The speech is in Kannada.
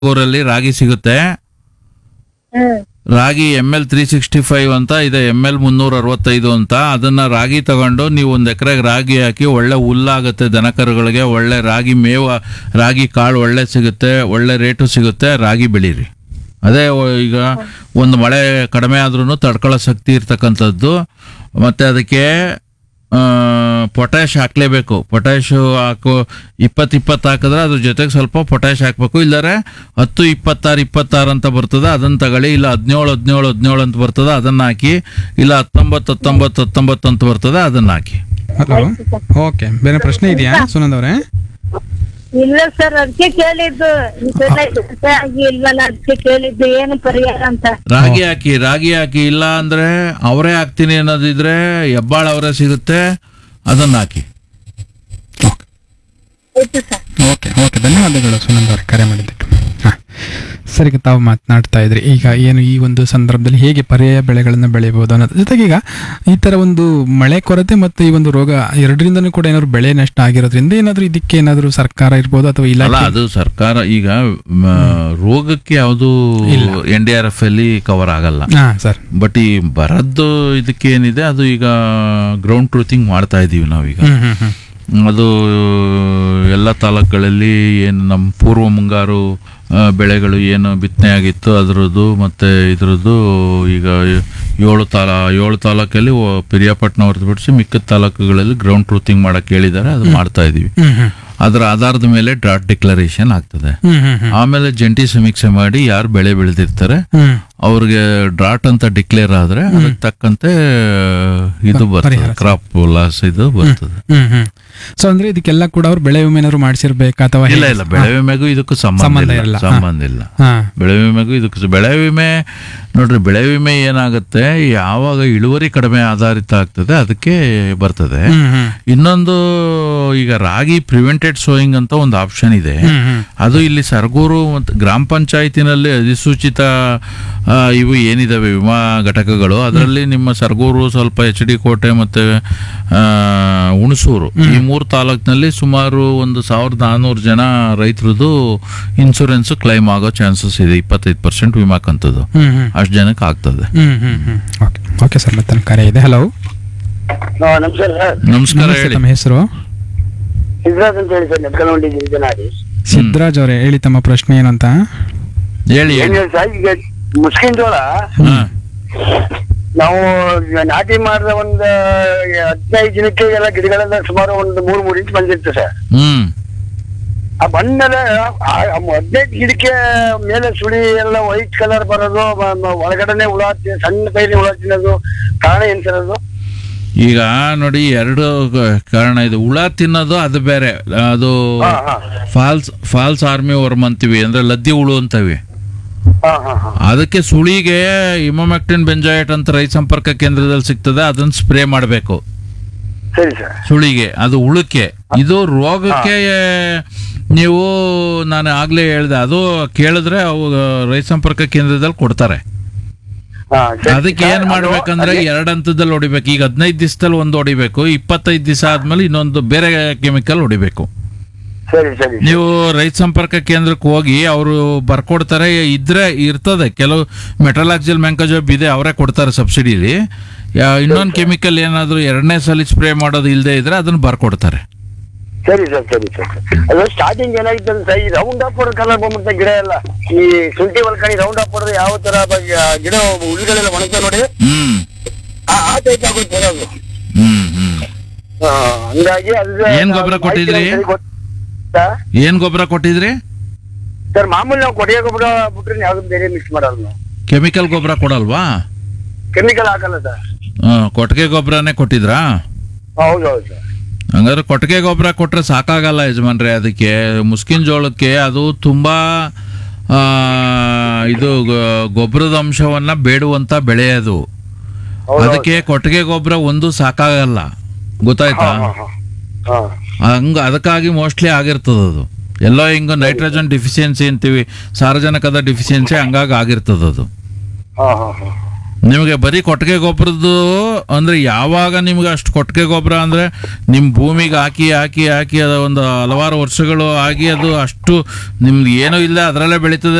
ಊರಲ್ಲಿ ರಾಗಿ ಸಿಗುತ್ತೆ ಹ್ಮ್ ರಾಗಿ M L three sixty five ಅಂತ ಇದೆ ಎಮ್ ಎಲ್ ಮುನ್ನೂರ ಅರವತ್ತೈದು ಅಂತ ಅದನ್ನ ರಾಗಿ ತಗೊಂಡು ನೀವು ಒಂದು ಎಕರೆಗೆ ರಾಗಿ ಹಾಕಿ ಒಳ್ಳೆ ಹುಲ್ಲಾಗುತ್ತೆ ದನಕರುಗಳಿಗೆ ಒಳ್ಳೆ ರಾಗಿ ಮೇವ ರಾಗಿ ಕಾಳು ಒಳ್ಳೆ ಸಿಗುತ್ತೆ ಒಳ್ಳೆ ರೇಟು ಸಿಗುತ್ತೆ ರಾಗಿ ಬೆಳೀರಿ ಅದೇ ಒ- ಈಗ ಒಂದು ಮಳೆ ಕಡಿಮೆ ಆದ್ರೂ ತಡ್ಕೊಳ್ಳೋ ಶಕ್ತಿ ಇರ್ತಕ್ಕಂಥದ್ದು ಮತ್ತೆ ಅದಕ್ಕೆ ಪೊಟ್ಯಾಶ್ ಹಾಕ್ಲೇಬೇಕು ಪೊಟ್ಯಾಶ್ ಹಾಕೋ ಇಪ್ಪತ್ತು ಇಪ್ಪತ್ತು ಹಾಕಿದ್ರೆ ಅದ್ರ ಜೊತೆಗೆ ಸ್ವಲ್ಪ ಪೊಟ್ಯಾಶ್ ಹಾಕ್ಬೇಕು ಇಲ್ಲದ್ರೆ ಹತ್ತು ಇಪ್ಪತ್ತಾರು ಇಪ್ಪತ್ತಾರು ಅಂತ ಬರ್ತದೆ ಅದನ್ನ ತಗೊಳ್ಳಿ ಇಲ್ಲ ಹದಿನೇಳು ಹದಿನೇಳು ಹದಿನೇಳು ಅಂತ ಬರ್ತದೆ ಅದನ್ನ ಹಾಕಿ ಇಲ್ಲ ಹತ್ತೊಂಬತ್ತು ಹತ್ತೊಂಬತ್ತು ಹತ್ತೊಂಬತ್ತು ಅಂತ ಬರ್ತದೆ ಅದನ್ನ ಹಾಕಿ ಹಲೋ ಓಕೆ ಬೇರೆ ಪ್ರಶ್ನೆ ಇದೆಯಾ ಸುನಂದ್ ಅವರೇ ಇಲ್ಲ ಸರ್ ಅದಕ್ಕೆ ಕೇಳಿದ್ದು ಈ ಸಲ ಕೆಲಸ ಆಗಿ ಇಲ್ವಲ್ಲ ಅದಕ್ಕೆ ಕೇಳಿದ್ದು ಏನು ಪರಿಹಾರ ಅಂತ ರಾಗಿ ಹಾಕಿ ರಾಗಿ ಹಾಕಿ ಇಲ್ಲ ಅಂದ್ರೆ ಅವರೇ ಹಾಕ್ತೀನಿ ಅನ್ನೋದಿದ್ರೆ ಹೆಬ್ಬಾಳ ಅವರೇ ಸಿಗುತ್ತೆ ಅದನ್ನ ಹಾಕಿ ಆಯ್ತು ಸರ್ ಓಕೆ ಓಕೆ ಧನ್ಯವಾದಗಳು ಸುನಂದ್ ಅವರೇ ಕರೆ ಮಾಡಿದ್ದಕ್ಕೆ ಹಾಂ ಸರಿ ಈಗ ತಾವು ಮಾತನಾಡ್ತಾ ಇದ್ರಿ ಈಗ ಏನು ಈ ಒಂದು ಸಂದರ್ಭದಲ್ಲಿ ಹೇಗೆ ಪರ್ಯಾಯ ಬೆಳೆಗಳನ್ನು ಬೆಳೆಯಬಹುದು ಅನ್ನೋದ್ರ ಜೊತೆಗೆ ಈಗ ಈ ಥರ ಒಂದು ಮಳೆ ಕೊರತೆ ಮತ್ತು ಈ ಒಂದು ರೋಗ ಎರಡರಿಂದನೂ ಕೂಡ ಏನಾದ್ರು ಬೆಳೆ ನಷ್ಟ ಆಗಿರೋದ್ರಿಂದ ಏನಾದರೂ ಇದಕ್ಕೆ ಏನಾದರೂ ಸರ್ಕಾರ ಇರ್ಬೋದು ಅಥವಾ ಅಲ್ಲ ಇಲಾಖೆ ಅದು ಸರ್ಕಾರ ಈಗ ಮ, ರೋಗಕ್ಕೆ ಯಾವುದು ಎನ್ ಡಿ ಆರ್ ಎಫ್ ಅಲ್ಲಿ ಕವರ್ ಆಗಲ್ಲ ಹಾಂ ಸರ್ ಬಟ್ ಈ ಬರದ್ದು ಇದಕ್ಕೆ ಏನಿದೆ ಅದು ಈಗ ಗ್ರೌಂಡ್ ಟ್ರೂತಿಂಗ್ ಮಾಡ್ತಾ ಇದೀವಿ ನಾವೀಗ ಹ್ಮ್ ಹ್ಮ್ ಹ್ಮ್ ಅದು ಎಲ್ಲ ತಾಲೂಕುಗಳಲ್ಲಿ ಏನು ನಮ್ಮ ಪೂರ್ವ ಮುಂಗಾರು ಆ, ಬೆಳೆಗಳು ಏನು ಬಿತ್ತನೆ ಆಗಿತ್ತು ಅದರದ್ದು ಮತ್ತೆ ಇದ್ರದ್ದು ಈಗ ಏಳು ತಾಲ ಏಳು ತಾಲೂಕಲ್ಲಿ ಒ- ಪಿರಿಯಾಪಟ್ಟಣ ಹೊರತುಪಡಿಸಿ ಮಿಕ್ಕಿದ ತಾಲೂಕುಗಳಲ್ಲಿ ಗ್ರೌಂಡ್ ಟ್ರೂತಿಂಗ್ ಮಾಡಕ್ ಹೇಳಿದ್ದಾರೆ ಅದು ಮಾಡ್ತಾ ಇದೀವಿ ಹ್ಮ್ ಹ್ಮ್ ಅದರ ಆಧಾರದ ಮೇಲೆ ಡ್ರಾಟ್ ಡಿಕ್ಲರೇಷನ್ ಆಗ್ತದೆ ಹ್ಮ್ ಹ್ಮ್ ಹ್ಮ್ ಆಮೇಲೆ ಜಂಟಿ ಸಮೀಕ್ಷೆ ಮಾಡಿ ಯಾರು ಬೆಳೆ ಬೆಳೆದಿರ್ತಾರೆ ಹ್ಮ್ ಅವ್ರಿಗೆ ಡ್ರಾಟ್ ಅಂತ ಡಿಕ್ಲೇರ್ ಆದ್ರೆ ಅದಕ್ಕೆ ತಕ್ಕಂತೆ ಇದು ಬರ್ತದೆ ಕ್ರಾಪ್ ಲಾಸ್ ಇದು ಬರ್ತದೆ ಹ್ಮ್ ಹ್ಮ್ ಸೊ ಅಂದ್ರೆ ಇದಕ್ಕೆಲ್ಲ ಕೂಡ ಅವ್ರು ಬೆಳೆ ವಿಮೆ ಏನಾದ್ರು ಮಾಡಿಸಿರ್ಬೇಕಾ ಅಥವಾ ಇಲ್ಲ ಹೇಗೆ? ಇಲ್ಲ ಬೆಳೆ ವಿಮೆಗೂ ಇದಕ್ಕೂ ಸಂಬಂಧ ಸಂಬಂಧ ಇಲ್ಲ ಇರಲ್ಲ. ಸಂಬಂಧ ಇಲ್ಲ ಹಾ ಬೆಳೆ ವಿಮೆಗೂ ಇದಕ್ಕೂ ಸ- ಬೆಳೆ ವಿಮೆ ನೋಡ್ರಿ ಬೆಳೆ ವಿಮೆ ಏನಾಗುತ್ತೆ ಯಾವಾಗ ಇಳುವರಿ ಕಡಿಮೆ ಆಧಾರಿತ ಆಗ್ತದೆ ಅದಕ್ಕೆ ಬರ್ತದೆ ಹ್ಮ್ ಹ್ಮ್ ಇನ್ನೊಂದು ಈಗ ರಾಗಿ ಪ್ರಿವೆಂಟೆಡ್ ಸೋಯಿಂಗ್ ಅಂತ ಒಂದು ಆಪ್ಷನ್ ಇದೆ ಹ್ಮ್ ಹ್ಮ್ ಅದು ಇಲ್ಲಿ ಸರ್ಗೂರು ಮತ್ತು ಗ್ರಾಮ ಪಂಚಾಯತಿನಲ್ಲಿ ಅಧಿಸೂಚಿತ ಆ, ಇವು ಏನಿದಾವೆ ವಿಮಾ ಘಟಕಗಳು ಅದರಲ್ಲಿ ನಿಮ್ಮ ಸರ್ಗೂರು ಸ್ವಲ್ಪ ಎಚ್ ಡಿ ಕೋಟೆ ಮತ್ತೆ ಆ, ಹುಣಸೂರು ಈ ಮೂರು ತಾಲೂಕಿನಲ್ಲಿ ಸುಮಾರು ಒಂದು ಸಾವಿರದ ನಾನ್ನೂರು ಜನ ರೈತರದ್ದು ಇನ್ಶೂರೆನ್ಸ್ ಕ್ಲೈಮ್ ಆಗೋ ಚಾನ್ಸಸ್ ಇದೆ ಇಪ್ಪತ್ತೈದು ಪರ್ಸೆಂಟ್ ವಿಮಾ ಕಂತದ್ದು ಹ್ಮ್ ಹ್ಮ್ ಅಷ್ಟು ಜನಕ್ಕೆ ಆಗ್ತದೆ ಹ್ಮ್ ಹ್ಮ್ ಹ್ಮ್ ಓಕೆ ಓಕೆ ಸರ್ ಮತ್ತೆ ನನ್ನ ಕರೆ ಇದೆ ಹಲೋ ನಮಸ್ಕಾರ ಸರ್ ನಮಸ್ಕಾರ ನಮಸ್ತೆ ಹೇಳಿ ತಮ್ಮ ಹೆಸರು ಸಿದ್ಧರಾಜ್ ಅಂತ ಹೇಳಿ ಸರ್ ನೆಪ್ಕಲ್ವಂಡಿ ಗಿರಿಜನಾಡಿ ಸಿದ್ದರಾಜ್ ಅವರೇ ಹೇಳಿ ತಮ್ಮ ಪ್ರಶ್ನೆ ಏನಂತ ಹೇಳಿ ಏನ್ ಹೇಳಿ ಹೇಳಿ ಸರ್ ಈಗ ಮುಸ್ಕಿನ್ ಜೋಳ ಹಾ ನಾವು ನಾಟಿ ಮಾಡಿದ ಒಂದು ಹದಿನೈದು ದಿನಕ್ಕೆ ಎಲ್ಲ ಗಿಡಗಳೆಲ್ಲ ಸುಮಾರು ಒಂದು ಮೂರು ಮೂರು ಇಂಚ್ ಬಂದಿರುತ್ತೆ ಸರ್ ಹ್ಮ್ ಆ ಬಂದ್ಮೇಲೆ ಆ ಹದಿನೈದು ಗಿಡಕ್ಕೆ ಮೇಲೆ ಸುಳಿ ಎಲ್ಲ ವೈಟ್ ಕಲರ್ ಬರೋದು ಮ- ಮ- ಒಳಗಡೆನೆ ಹುಳ ತಿ- ಸಣ್ಣ ಕೈಲಿ ಹುಳ ತಿನ್ನೋದು ಕಾರಣ ಏನ್ ಸರ್ ಅದು ಈಗ ನೋಡಿ ಎರಡು ಗ- ಕಾರಣ ಇದೆ ಹುಳ ತಿನ್ನೋದು ಅದು ಬೇರೆ ಅದು ಹಾ ಹಾ ಫಾಲ್ಸ್ ಫಾಲ್ಸ್ ಆರ್ಮಿ ವರ್ಮ್ ಅಂತೀವಿ ಅಂದ್ರೆ ಲದ್ದಿ ಹುಳು ಅಂತವಿ ಹಾ ಹಾ ಹಾ ಅದಕ್ಕೆ ಸುಳಿಗೆ ಇಮೋಮ್ಯಾಕ್ಟಿನ್ ಬೆಂಜಾಯಟ್ ಅಂತ ರೈತ ಸಂಪರ್ಕ ಕೇಂದ್ರದಲ್ಲಿ ಸಿಗ್ತದೆ ಅದನ್ನ ಸ್ಪ್ರೇ ಮಾಡಬೇಕು ಸರಿ ಸರ್ ಸುಳಿಗೆ ಅದು ಹುಳಕ್ಕೆ ಇದು ರೋಗಕ್ಕೆ ನೀವು ನಾನು ಆಗ್ಲೇ ಹೇಳ್ದೆ ಅದು ಕೇಳಿದ್ರೆ ಅವು ರೈತ ಸಂಪರ್ಕ ಕೇಂದ್ರದಲ್ಲಿ ಕೊಡ್ತಾರೆ ಹಾ ಸರಿ. ಅದಕ್ಕೆ ಏನ್ ಮಾಡ್ಬೇಕಂದ್ರೆ ಎರಡ್ ಹಂತದಲ್ಲಿ ಹೊಡಿಬೇಕು ಈಗ ಹದಿನೈದು ದಿವಸದಲ್ಲಿ ಒಂದು ಹೊಡಿಬೇಕು ಇಪ್ಪತ್ತೈದು ದಿವಸ ಆದ್ಮೇಲೆ ಇನ್ನೊಂದು ಬೇರೆ ಕೆಮಿಕಲ್ ಹೊಡಿಬೇಕು ಸರಿ ಸರಿ ನೀವು ರೈತ ಸಂಪರ್ಕ ಕೇಂದ್ರಕ್ಕೆ ಹೋಗಿ ಅವರು ಬರ್ಕೊಡ್ತಾರೆ ಇದ್ರೆ ಇರ್ತದೆ ಕೆಲವು ಮೆಟಲಾಕ್ಸಿಲ್ ಮ್ಯಾಂಕೋಜಾಬ್ ಇದೆ ಅವರೇ ಕೊಡ್ತಾರೆ ಸಬ್ಸಿಡಿಲಿ ಇನ್ನೊಂದು ಕೆಮಿಕಲ್ ಏನಾದರೂ ಎರಡನೇ ಸಲ ಸ್ಪ್ರೇ ಮಾಡೋದು ಇಲ್ಲದೆ ಇದ್ರೆ ಅದನ್ನ ಬರ್ಕೊಡ್ತಾರೆ ಸರಿ ಸರ್ ಸರಿ ಸರ್ ಅದು ಸ್ಟಾರ್ಟಿಂಗ್ ಏನಾಗಿತ್ತು ಅಂದ್ರೆ ಸರ್ ಈ ರೌಂಡ್ ಅಪ್ ಕಲರ್ ಬಂದ್ಬಿಡುತ್ತೆ ಗಿಡ ಎಲ್ಲ ಈ ಶುಂಠಿ ಹೊಲ್ಕಣಿ ರೌಂಡ್ ಅಪ್ ಹೊಡೆದ್ರೆ ಯಾವ ತರ ಬ- ಗಿಡ ಹುಳುಗಳೆಲ್ಲ ಒಣಗ್ತಾ ನೋಡಿ ಹ್ಮ್ ಆ ಆ ಟೈಪ್ ಆಗುತ್ತೆ ಸರ್ ಅದು ಹ್ಮ್ ಹ್ಮ್ ಆ, ಹಂಗಾಗಿ ಅದು ಏನ್ ಗೊಬ್ಬರ ಕೊಟ್ಟಿದ್ರಿ? ಏನ್ ಗೊಬ್ಬರ ಕೊಟ್ಟಿದ್ರಿ ಸರ್ ಮಾಮೂಲಿ ನಾವು ಕೊಟ್ಟಿಗೆ ಗೊಬ್ಬರ ಬಿಟ್ರೆ ಯಾವ್ದು ಬೇರೆ ಮಿಕ್ಸ್ ಮಾಡಲ್ಲ ನಾವು ಕೆಮಿಕಲ್ ಗೊಬ್ಬರ ಕೊಡಲ್ವಾ ಕೆಮಿಕಲ್ ಹಾಕಲ್ಲ ಸರ್ ಆ, ಕೊಟ್ಟಿಗೆ ಗೊಬ್ಬರನೇ ಕೊಟ್ಟಿದ್ರಾ ಹೌದು ಹೌದು ಸರ್ ಹಂಗಾದ್ರೆ ಕೊಟ್ಟಿಗೆ ಗೊಬ್ಬರ ಕೊಟ್ರೆ ಸಾಕಾಗಲ್ಲ ಯಜಮಾನ್ರೆ ಅದಕ್ಕೆ ಮುಸ್ಕಿನ ಜೋಳಕ್ಕೆ ಅದು ತುಂಬಾ ಆ, ಇದು ಗೊ- ಗೊಬ್ಬರದ ಅಂಶವನ್ನ ಬೇಡುವಂತ ಬೆಳೆ ಅದು ಹೌದು ಅದಕ್ಕೆ ಕೊಟ್ಟಿಗೆ ಗೊಬ್ಬರ ಒಂದು ಸಾಕಾಗಲ್ಲ ಗೊತ್ತಾಯ್ತಾ ಹಾ ಹಾ ಹಂಗ ಅದಕ್ಕಾಗಿ ಮೋಸ್ಟ್ಲಿ ಆಗಿರ್ತದ ಅದು ಎಲ್ಲೋ ಹಿಂಗ ನೈಟ್ರೋಜನ್ ಡಿಫಿಷಿಯನ್ಸಿ ಅಂತೀವಿ ಸಾರಜನಕದ ಡಿಫಿಷಿಯನ್ಸಿ ಹಂಗಾಗಿ ಆಗಿರ್ತದ ಅದು ಹಾ ಹಾ ಹಾ ನಿಮಗೆ ಬರೀ ಕೊಟ್ಟಿಗೆ ಗೊಬ್ಬರದ್ದು ಅಂದ್ರೆ ಯಾವಾಗ ನಿಮ್ಗೆ ಅಷ್ಟು ಕೊಟ್ಟಿಗೆ ಗೊಬ್ಬರ ಅಂದ್ರೆ ನಿಮ್ಮ ಭೂಮಿಗೆ ಹಾಕಿ ಹಾಕಿ ಹಾಕಿ ಅದು ಒಂದು ಹಲವಾರು ವರ್ಷಗಳು ಆಗಿ ಅದು ಅಷ್ಟು ನಿಮ್ದು ಏನೂ ಇಲ್ಲ ಅದರಲ್ಲೇ ಬೆಳೀತದೆ